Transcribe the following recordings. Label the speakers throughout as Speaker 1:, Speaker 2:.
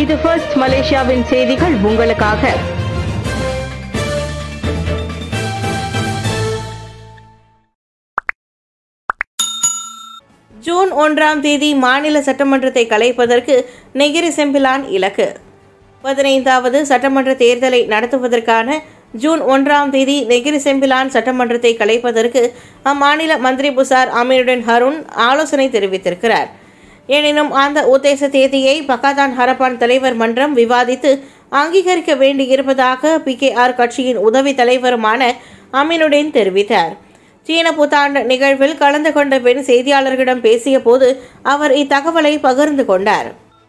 Speaker 1: இது ஃபர்ஸ்ட் மலேசியாவின் செய்திகள் உங்களுக்காக
Speaker 2: ஜூன் ஒன்றாம் தேதி மாநில சட்டமன்றத்தை கலைப்பதற்கு நெகிரி செம்பிலான் இலக்கு பதினைந்தாவது சட்டமன்ற தேர்தலை நடத்துவதற்கான ஜூன் ஒன்றாம் தேதி நெகிரி செம்பிலான் சட்டமன்றத்தை கலைப்பதற்கு அம்மாநில மந்திரி புசார் அமீருடன் ஹருண் ஆலோசனை தெரிவித்திருக்கிறார் எனினும் அந்த உத்தேச தேதியை பக்காதான் ஹரப்பான் தலைவர் மன்றம் விவாதித்து அங்கீகரிக்க வேண்டியிருப்பதாக பிகேஆர் கட்சியின் உதவி தலைவருமான அமீனுடன் தெரிவித்தார் சீன புத்தாண்டு நிகழ்வில் கலந்து கொண்ட பெண் செய்தியாளர்களிடம் பேசிய போது அவர் இத்தகவலை பகிர்ந்து கொண்டார்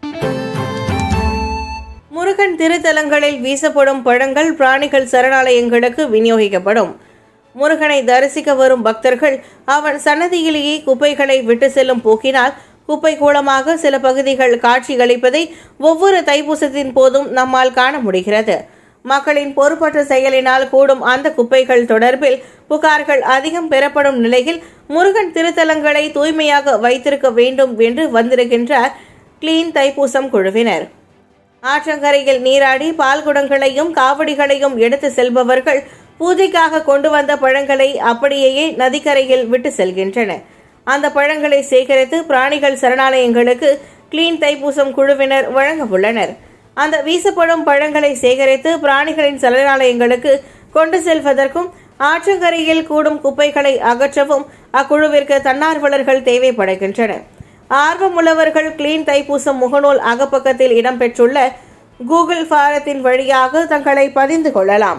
Speaker 2: முருகன் திருத்தலங்களில் வீசப்படும் பழங்கள் பிராணிகள் சரணாலயங்களுக்கு விநியோகிக்கப்படும் முருகனை தரிசிக்க வரும் பக்தர்கள் அவன் சன்னதியிலேயே குப்பைகளை விட்டு செல்லும் போக்கினால் குப்பை கூலமாக சில பகுதிகள் காட்சியளிப்பதை ஒவ்வொரு தைப்பூசத்தின் போதும் நம்மால் காண முடிகிறது மக்களின் பொறுப்பற்ற செயலினால் கூடும் அந்த குப்பைகள் தொடர்பில் புகார்கள் அதிகம் பெறப்படும் நிலையில் முருகன் திருத்தலங்களை தூய்மையாக வைத்திருக்க வேண்டும் என்று வந்திருக்கின்றார் கிளீன் தைப்பூசம் குழுவினர் ஆற்றங்கரையில் நீராடி பால் குடங்களையும் காவடிகளையும் எடுத்து செல்பவர்கள் பூஜைக்காக கொண்டு வந்த பழங்களை அப்படியே நதிக்கரையில் விட்டு செல்கின்றனர் அந்த பழங்களை சேகரித்து பிராணிகள் சரணாலயங்களுக்கு கிளீன் தைப்பூசம் குழுவினர் வழங்க உள்ளனர் அந்த வீசப்படும் பழங்களை சேகரித்து பிராணிகளின் சரணாலயங்களுக்கு கொண்டு செல்வதற்கும் ஆற்றங்கரையில் கூடும் குப்பைகளை அகற்றவும் அக்குழுவிற்கு தன்னார்வலர்கள் தேவைப்படுகின்றனர் ஆர்வமுள்ளவர்கள் கிளீன் தைப்பூசம் முகநூல் அகப்பக்கத்தில் இடம்பெற்றுள்ள கூகுள் ஃபாரத்தின் வழியாக தங்களை பதிந்து கொள்ளலாம்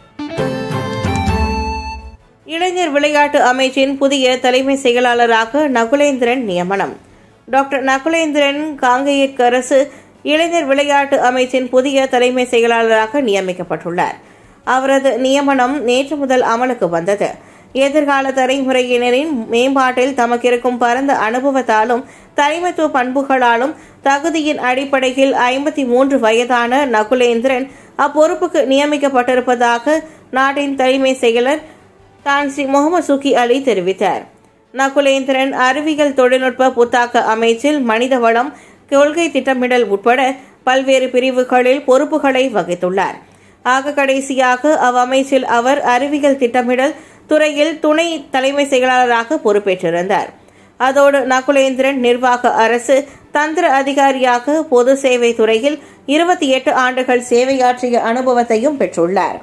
Speaker 2: இளைஞர் விளையாட்டு அமைச்சின் புதிய தலைமை செயலாளராக நகுலேந்திரன் நியமனம் டாக்டர் நகுலேந்திரன் காங்கேயக்கரசு இளைஞர் விளையாட்டு அமைச்சின் புதிய தலைமை செயலாளராக நியமிக்கப்பட்டுள்ளார் அவரது நியமனம் நேற்று முதல் அமலுக்கு வந்தது எதிர்கால தலைமுறையினரின் மேம்பாட்டில் தமக்கிருக்கும் பரந்த அனுபவத்தாலும் தலைமைத்துவ பண்புகளாலும் தகுதியின் அடிப்படையில் ஐம்பத்தி மூன்று வயதான நகுலேந்திரன் அப்பொறுப்புக்கு நியமிக்கப்பட்டிருப்பதாக நாட்டின் தலைமை செயலர் தான் ஸ்ரீ முகமது சுக்கி அலி தெரிவித்தார் நகுலேந்திரன் அறிவியல் தொழில்நுட்ப புத்தாக்க அமைச்சில் மனித வளம் கொள்கை திட்டமிடல் உட்பட பல்வேறு பிரிவுகளில் பொறுப்புகளை வகித்துள்ளார் ஆக கடைசியாக அவ்வமைச்சில் அவர் அறிவியல் திட்டமிடல் துறையில் துணை தலைமை செயலாளராக பொறுப்பேற்றிருந்தார் அதோடு நகுலேந்திரன் நிர்வாக அரசு தந்திர அதிகாரியாக பொது சேவை துறையில் இருபத்தி எட்டு ஆண்டுகள் சேவையாற்றிய அனுபவத்தையும் பெற்றுள்ளார்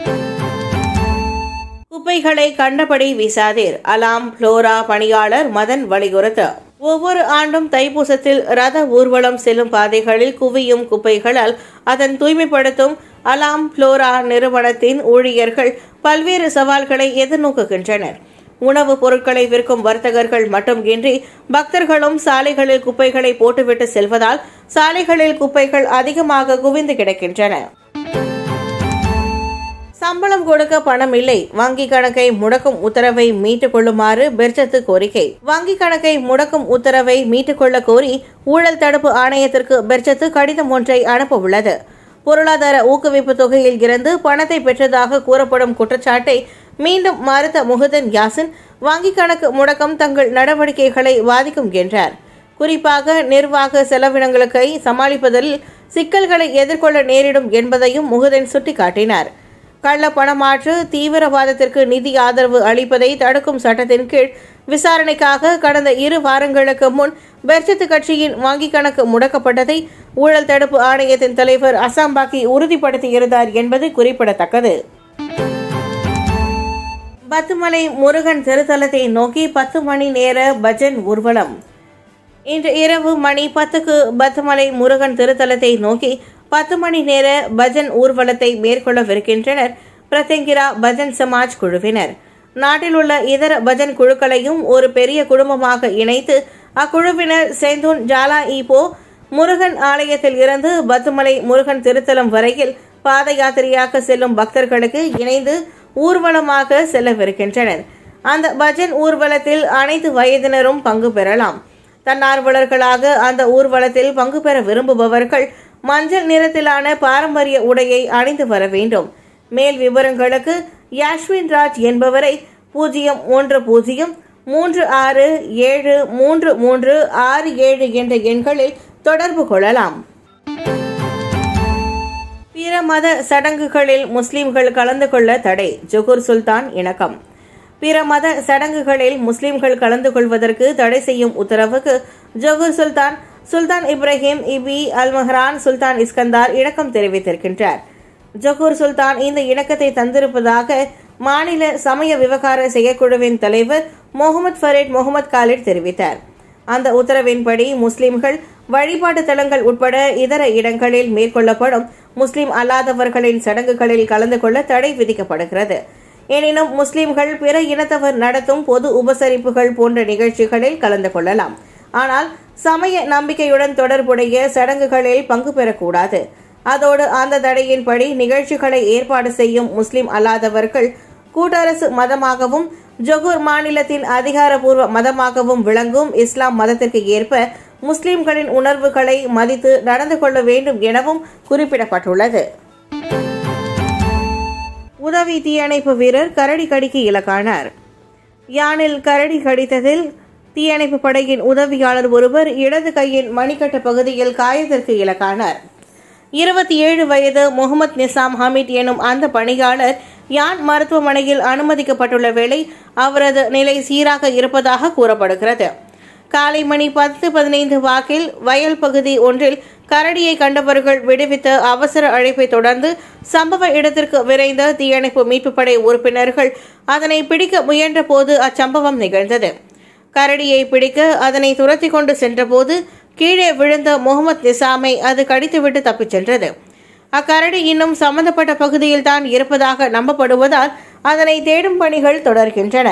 Speaker 2: குப்பைகளை கண்டபடி வீசாதீர் அலாம் புளோரா பணியாளர் மதன் வலியுறுத்து ஒவ்வொரு ஆண்டும் தைப்பூசத்தில் ரத ஊர்வலம் செல்லும் பாதைகளில் குவியும் குப்பைகளால் அதன் தூய்மைப்படுத்தும் அலாம் புளோரா நிறுவனத்தின் ஊழியர்கள் பல்வேறு சவால்களை எதிர்நோக்குகின்றனர் உணவுப் பொருட்களை விற்கும் வர்த்தகர்கள் மட்டுமின்றி பக்தர்களும் சாலைகளில் குப்பைகளை போட்டுவிட்டு செல்வதால் சாலைகளில் குப்பைகள் அதிகமாக குவிந்து கிடக்கின்றன சம்பளம் கொடுக்க பணம் இல்லை வங்கி கணக்கை முடக்கும் உத்தரவை மீட்டுக் கொள்ளுமாறு பெர்ஜத்து கோரிக்கை வங்கி கணக்கை முடக்கும் உத்தரவை மீட்டுக் கொள்ள கோரி ஊழல் தடுப்பு ஆணையத்திற்கு பெர்ஜத்து கடிதம் ஒன்றை அனுப்ப உள்ளது பொருளாதார ஊக்குவிப்பு தொகையில் இருந்து பணத்தை பெற்றதாக கூறப்படும் குற்றச்சாட்டை மீண்டும் மறுத்த முகுதன் யாசின் வங்கி கணக்கு முடக்கம் தங்கள் நடவடிக்கைகளை பாதிக்கும் என்றார் குறிப்பாக நிர்வாக செலவினங்களுக்கு சமாளிப்பதில் சிக்கல்களை எதிர்கொள்ள நேரிடும் என்பதையும் முகுதன் சுட்டிக்காட்டினார் கள்ள பணமாற்று தீவிரவாதத்திற்கு நிதி ஆதரவு அளிப்பதை தடுக்கும் சட்டத்தின் கீழ் விசாரணைக்காக கடந்த இரு வாரங்களுக்கு முன் பெர்ஜத்து கட்சியின் வங்கிக் கணக்கு முடக்கப்பட்டதை ஊழல் தடுப்பு ஆணையத்தின் தலைவர் அசாம்பாக்கி உறுதிப்படுத்தியிருந்தார் என்பது குறிப்பிடத்தக்கது பத்துமலை முருகன் திருத்தலத்தை நோக்கி பத்து மணி நேர பஜன் ஊர்வலம் இன்று இரவு மணி பத்துக்கு பத்துமலை முருகன் திருத்தலத்தை நோக்கி பத்து மணி நேர பஜன் ஊர்வலத்தை மேற்கொள்ளவிருக்கின்றனர் பிரத்யங்கிரா பஜன் சமாஜ் குழுவினர் நாட்டில் உள்ள இதர பஜன் குழுக்களையும் ஒரு பெரிய குடும்பமாக இணைத்து அக்குழுவினர் செந்தூன் ஜாலா ஈப்போ முருகன் ஆலயத்தில் இருந்து பத்துமலை முருகன் திருத்தலம் வரையில் பாத யாத்திரையாக செல்லும் பக்தர்களுக்கு இணைந்து ஊர்வலமாக செல்லவிருக்கின்றனர் அந்த பஜன் ஊர்வலத்தில் அனைத்து வயதினரும் பங்கு பெறலாம் தன்னார்வலர்களாக அந்த ஊர்வலத்தில் பங்கு பெற விரும்புபவர்கள் மஞ்சள் நிறத்திலான பாரம்பரிய உடையை அணிந்து வர வேண்டும் மேல் விவரங்களுக்கு யாஸ்வின் ராஜ் என்பவரை பூஜ்ஜியம் ஒன்று பூஜ்ஜியம் மூன்று ஆறு ஏழு மூன்று மூன்று ஆறு ஏழு என்ற எண்களில் தொடர்பு கொள்ளலாம் பிற மத சடங்குகளில் முஸ்லிம்கள் கலந்து கொள்ள தடை ஜொகூர் சுல்தான் இணக்கம் பிற மத சடங்குகளில் முஸ்லிம்கள் கலந்து கொள்வதற்கு தடை செய்யும் உத்தரவுக்கு ஜொகூர் சுல்தான் சுல்தான் இப்ராஹிம் இபி அல் மஹ்ரான் சுல்தான் இஸ்கந்தார் இணக்கம் தெரிவித்திருக்கின்றார் ஜொகூர் சுல்தான் இந்த இணக்கத்தை தந்திருப்பதாக மாநில சமய விவகார செயற்குழுவின் தலைவர் முகமது ஃபரீட் முகமது காலிட் தெரிவித்தார் அந்த உத்தரவின்படி முஸ்லிம்கள் வழிபாட்டு தலங்கள் உட்பட இதர இடங்களில் மேற்கொள்ளப்படும் முஸ்லிம் அல்லாதவர்களின் சடங்குகளில் கலந்து கொள்ள தடை விதிக்கப்படுகிறது எனினும் முஸ்லிம்கள் பிற இனத்தவர் நடத்தும் பொது உபசரிப்புகள் போன்ற நிகழ்ச்சிகளில் கலந்து கொள்ளலாம் ஆனால் சமய நம்பிக்கையுடன் தொடர்புடைய சடங்குகளில் பங்கு பெறக்கூடாது அதோடு அந்த தடையின்படி நிகழ்ச்சிகளை ஏற்பாடு செய்யும் முஸ்லிம் அல்லாதவர்கள் கூட்டரசு மதமாகவும் ஜொகூர் மாநிலத்தின் அதிகாரப்பூர்வ மதமாகவும் விளங்கும் இஸ்லாம் மதத்திற்கு ஏற்ப முஸ்லிம்களின் உணர்வுகளை மதித்து நடந்து கொள்ள வேண்டும் எனவும் குறிப்பிடப்பட்டுள்ளது உதவி தீயணைப்பு வீரர் கரடி கடிக்கு இலக்கானார் யானில் கரடி கடித்ததில் தீயணைப்பு படையின் உதவியாளர் ஒருவர் இடது கையின் மணிக்கட்டு பகுதியில் காயத்திற்கு இலக்கானார் இருபத்தி ஏழு வயது முகமது நிசாம் ஹமீத் எனும் அந்த பணியாளர் யான் மருத்துவமனையில் அனுமதிக்கப்பட்டுள்ள வேளை அவரது நிலை சீராக இருப்பதாக கூறப்படுகிறது காலை மணி பத்து பதினைந்து வாக்கில் வயல் பகுதி ஒன்றில் கரடியை கண்டவர்கள் விடுவித்த அவசர அழைப்பை தொடர்ந்து சம்பவ இடத்திற்கு விரைந்த தீயணைப்பு மீட்புப் படை உறுப்பினர்கள் அதனை பிடிக்க முயன்ற போது அச்சம்பவம் நிகழ்ந்தது கரடியை பிடிக்க அதனை துரத்தி கொண்டு சென்றபோது கீழே விழுந்த முகமது நிசாமை அது கடித்துவிட்டு தப்பிச் சென்றது அக்கரடி இன்னும் சம்பந்தப்பட்ட பகுதியில் தான் இருப்பதாக நம்பப்படுவதால் அதனை தேடும் பணிகள் தொடர்கின்றன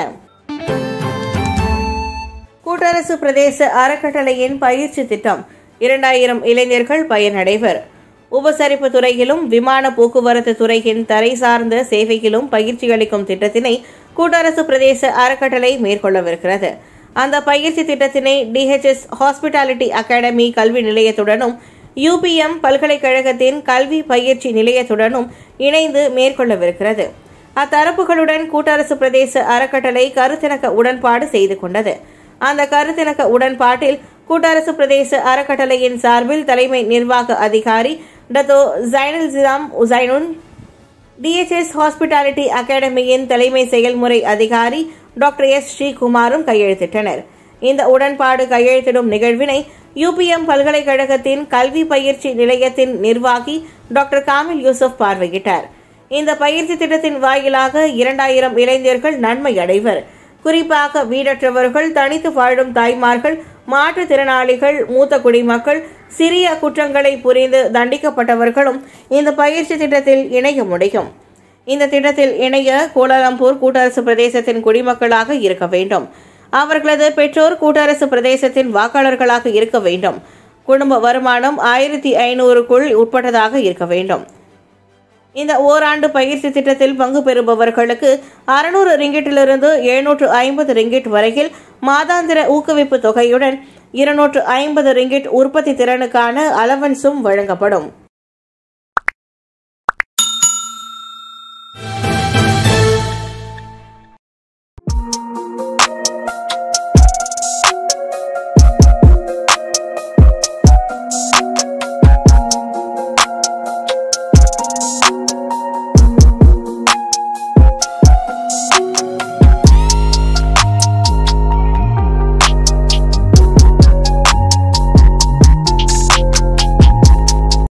Speaker 2: கூட்டரசு பிரதேச அறக்கட்டளையின் பயிற்சி திட்டம் இரண்டாயிரம் இளைஞர்கள் பயனடைவர் உபசரிப்பு துறையிலும் விமான போக்குவரத்து துறையின் தரை சார்ந்த சேவையிலும் பயிற்சி அளிக்கும் திட்டத்தினை கூட்டரசு பிரதேச அறக்கட்டளை மேற்கொள்ளவிருக்கிறது அந்த பயிற்சி திட்டத்தினை டிஹெச்எஸ் ஹாஸ்பிட்டாலிட்டி அகாடமி கல்வி நிலையத்துடனும் யூபிஎம் பல்கலைக்கழகத்தின் கல்வி பயிற்சி நிலையத்துடனும் இணைந்து மேற்கொள்ளவிருக்கிறது அத்தரப்புகளுடன் கூட்டரசு பிரதேச அறக்கட்டளை கருத்திணக்க உடன்பாடு செய்து கொண்டது அந்த கருத்திணக்க உடன்பாட்டில் கூட்டரசு பிரதேச அறக்கட்டளையின் சார்பில் தலைமை நிர்வாக அதிகாரி டத்தோ ஜைனல் ஜிராம் உசைனுன் டிஎச்எஸ் ஹாஸ்பிட்டாலிட்டி அகாடமியின் தலைமை செயல்முறை அதிகாரி டாக்டர் எஸ் ஸ்ரீகுமாரும் கையெழுத்திட்டனர் இந்த உடன்பாடு கையெழுத்திடும் நிகழ்வினை யூபிஎம் பல்கலைக்கழகத்தின் கல்வி பயிற்சி நிலையத்தின் நிர்வாகி டாக்டர் காமில் யூசுப் பார்வையிட்டார் இந்த பயிற்சி திட்டத்தின் வாயிலாக இரண்டாயிரம் இளைஞர்கள் நன்மை அடைவர் குறிப்பாக வீடற்றவர்கள் தனித்து வாழும் தாய்மார்கள் மாற்றுத்திறனாளிகள் மூத்த குடிமக்கள் சிறிய குற்றங்களை புரிந்து தண்டிக்கப்பட்டவர்களும் இந்த பயிற்சி திட்டத்தில் இணைய முடியும் இந்த திட்டத்தில் இணைய கோலாலம்பூர் கூட்டரசு பிரதேசத்தின் குடிமக்களாக இருக்க வேண்டும் அவர்களது பெற்றோர் கூட்டரசு பிரதேசத்தின் வாக்காளர்களாக இருக்க வேண்டும் குடும்ப வருமானம் ஆயிரத்தி ஐநூறுக்குள் உட்பட்டதாக இருக்க வேண்டும் இந்த ஓராண்டு பயிற்சி திட்டத்தில் பங்கு பெறுபவர்களுக்கு அறுநூறு ரிங்கிட்டிலிருந்து எழுநூற்று ஐம்பது ரிங்கிட் வரையில் மாதாந்திர ஊக்குவிப்பு தொகையுடன் இருநூற்று ஐம்பது ரிங்கிட் உற்பத்தி திறனுக்கான அலவன்ஸும் வழங்கப்படும்